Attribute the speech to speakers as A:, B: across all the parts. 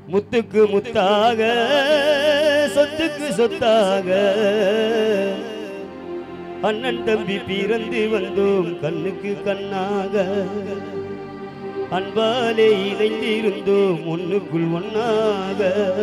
A: முத்துக்கு முத்தாக சொத்துக்கு சொத்தாக அண்ணன் தம்பி பிறந்து வந்தோம் கண்ணுக்கு கண்ணாக அன்பாலே இணைந்திருந்தோம் ஒண்ணுக்குள் ஒண்ணாக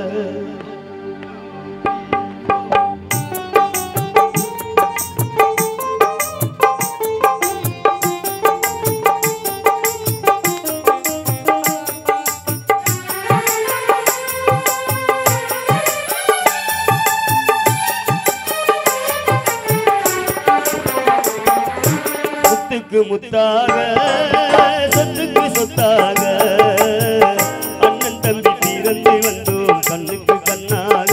A: முத்துக்கு முத்தாக சொத்துக்கு சொத்தாக அண்ணன் தம்பி பிறந்து வந்தோம் கண்ணுக்கு கண்ணாக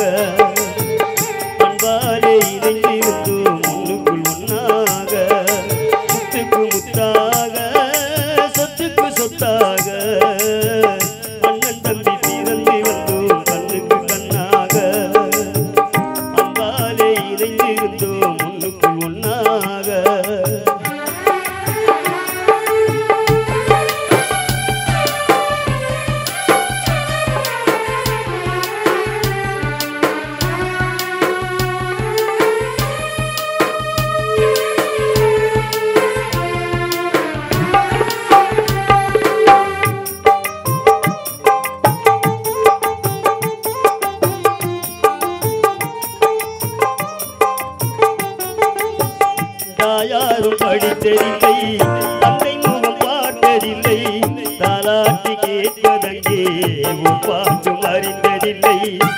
A: அன்பாலே இணைந்திருந்தோம் ஒண்ணுக்குள் ஒண்ணாக முத்துக்கு முத்தாக சொத்துக்கு சொத்தாக அண்ணன் தம்பி பிறந்து வந்தோம் கண்ணுக்கு கண்ணாக அன்பாலே இணைந்திருந்தோம் ஒண்ணுக்குள் ஒண்ணாக தாயாரும் படித்ததில்லை தந்தை முகம் பார்த்ததில்லை தாலாட்டி கேட்பதங்கே பாட்டும் அறிந்ததில்லை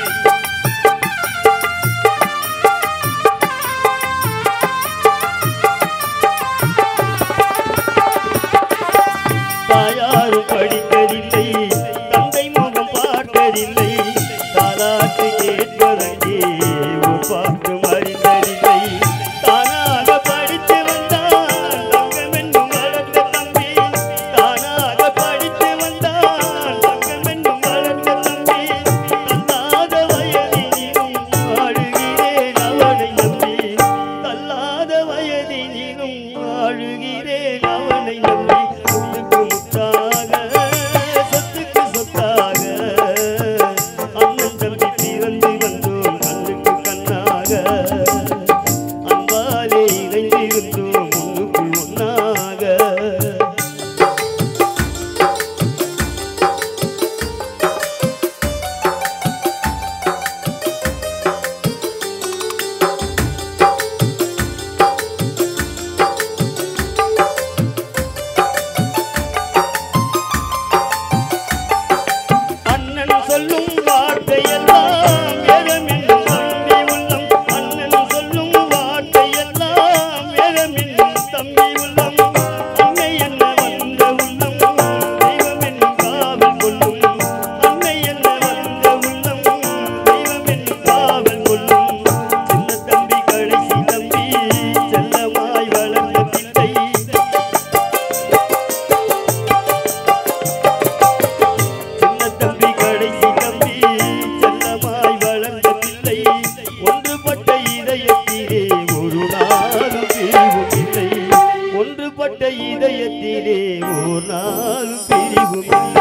A: தாயாரும் படித்ததில்லை தந்தை முகம் பார்த்ததில்லை தாலாட்டு கேட்பதங்கே பாட்டும் அறிந்ததில்லை தானாக படித்து வந்தான் தங்கம் என்னும் வளர்ந்த தம்பி தானாக படித்து வந்தான் தங்கம் என்னும் வளர்ந்த தம்பி தள்ளாத வயதினிலும் வாழுகிறேன் அவனை நம்பி தள்ளாத வயதினிலும் வாழுகிறேன் அவனை நம்பி முத்துக்கு முத்தாக சொத்துக்கு சொத்தாக அண்ணன் தம்பி பிறந்து வந்தோம் கண்ணுக்கு கண்ணாக அன்பாலே இணைந்திருந்தோம் ஒண்ணுக்குள் ஒண்ணாக அண்ணன் சொல்லும் வார்த்தையெல்லாம் வேதமென்னும் தம்பி உள்ளம் அண்ணன் சொல்லும் வார்த்தையெல்லாம் வேதமென்னும் தம்பி உள்ளம் அன்னை என்ன வந்த உள்ளம் தெய்வம் என்னும் காவல் கொள்ளும் அன்னை என்ன வந்த உள்ளம் தெய்வம் என்னும் காவல் கொள்ளும் சின்ன தம்பி கடைசி தம்பி செல்லமாய் வளர்ந்த பிள்ளை சின்ன தம்பி கடைசி தம்பி செல்லமாய் வளர்ந்த பிள்ளை ஒன்றுபட்ட இதயத்திலே ஒரு நாளும் பிரிவும் இல்லை ஒன்றுபட்ட இதயத்திலே ஒரு நாளும் பிரிவும் இல்லை